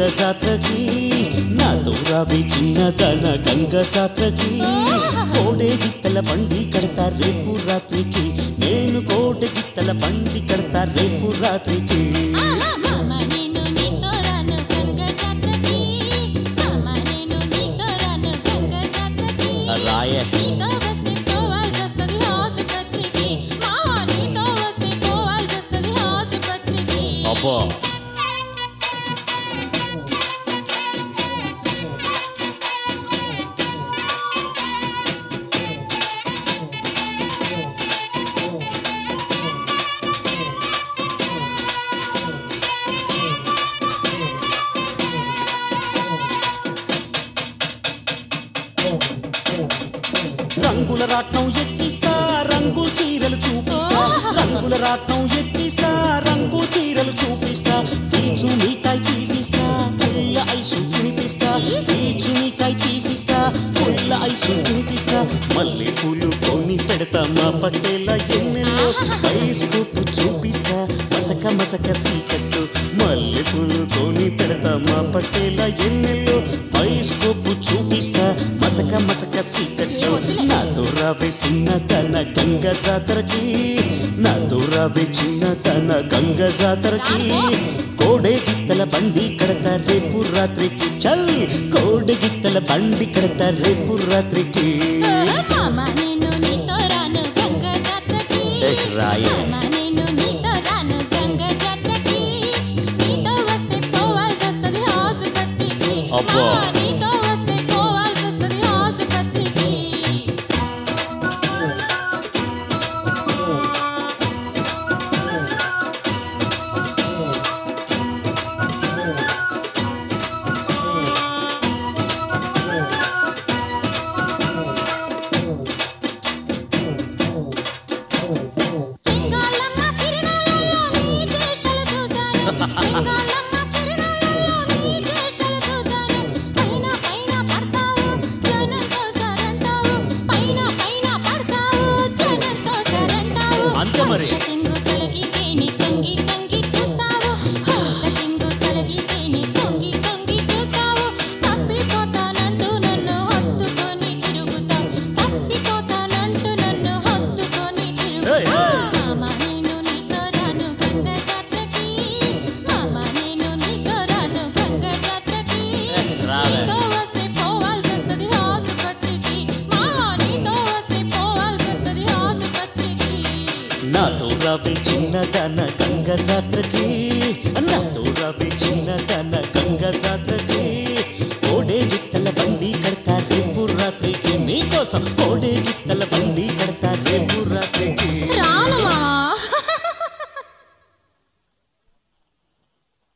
జాత్రకి నాతో రాబే చిన్నదన గంగ జాత్రకి కోడే గిత్తల బండి కడతా రేపు రాత్రికి నేను కోడే గిత్తల బండి కడతా రేపు రాత్రికి ఆహా మామ నేను నీతో రాను గంగ జాత్రకి మామ నేను నీతో రాను గంగ జాత్రకి రాయ నీతో వస్తే పోవాల్సి వస్తుంది ఆసుపత్రికి మామ నీతో వస్తే పోవాల్సి వస్తుంది ఆసుపత్రికి అబ్బా రంగుల రాట్నం ఎక్కిస్తా రంగు చీరలు చూపిస్తా రంగుల రాట్నం ఎక్కిస్తా రంగు చీరలు చూపిస్తా పీచు మిఠాయి తీసిస్తా పుల్ల ఐసు తినిపిస్తా పీచు మిఠాయి తీసిస్తా పుల్ల ఐసు తినిపిస్తా మల్లె పూలు కొని పెడతా మా పట్టేల ఎన్నెల్లో బైస్కోపు చూపిస్తా మసక మసక సీకట్టు మల్లె పూలు కొని పెడతా మా పట్టేల ఎన్నెల్లో బైస్కోపు చూపిస్తా మసక మసక సీకట్టు ఏ వద్దులే. నాతో రావే చిన్న తన గంగ జాతరకి నాతో రావే చిన్న తన గంగ జాతరకి కోడే గిత్తల బండి కడతా రేపు రాత్రికి చల్ కోడే గిత్తల బండి కడతా రేపు రాత్రికి మామ నేను నీతో రాను గంగ జాత్రకి ఏ రాయ. మామ నేను నీతో రాను గంగ జాత్రకి నీతో వస్తే పోవాల్సి వస్తుంది ఆసుపత్రికి అబ్బా. మామ నీతో వస్తే పోవాల్సి వస్తుంది ఆసుపత్రికి చెంగాళమ్మ తిరునాళ్ళలో నీ చేష్టలు చూశాను చెంగాళమ్మ తిరునాళ్ళలో నీ చేష్టలు చూశాను పైన పైన పడతావు జనంతో సరంటావు పైన పైన పడతావు జనంతో సరంటావు అంతే మరి. ఒక్క చెంగు తొలగితే నీ తొంగి తొంగి చూస్తావు ఒక్క చెంగు తొలగితే నీ తొంగి తొంగి చూస్తావు తప్పిపోతానంటూ నన్ను హత్తుకొని తిరుగుతావు తప్పిపోతానంటూ నన్ను హత్తుకొని ఏయ్, తిరుగుతావు ఏయ్. మామ నేను నీతో రాను గంగ జాత్రకి మామ నేను నీతో రాను గంగ జాత్రకి రావే. నీతో వస్తే పోవాల్సి వస్తుంది ఆసుపత్రికి మామ నీతో వస్తే పోవాల్సి వస్తుంది ఆసుపత్రికి నాతో రావే చిన్నదన గంగ జాత్రకి నాతో రావే చిన్నదన గంగ జాత్రకి కోడే గిత్తల బండి కడతా రేపు రాత్రికి నీకోసం కోడే గిత్తల బండి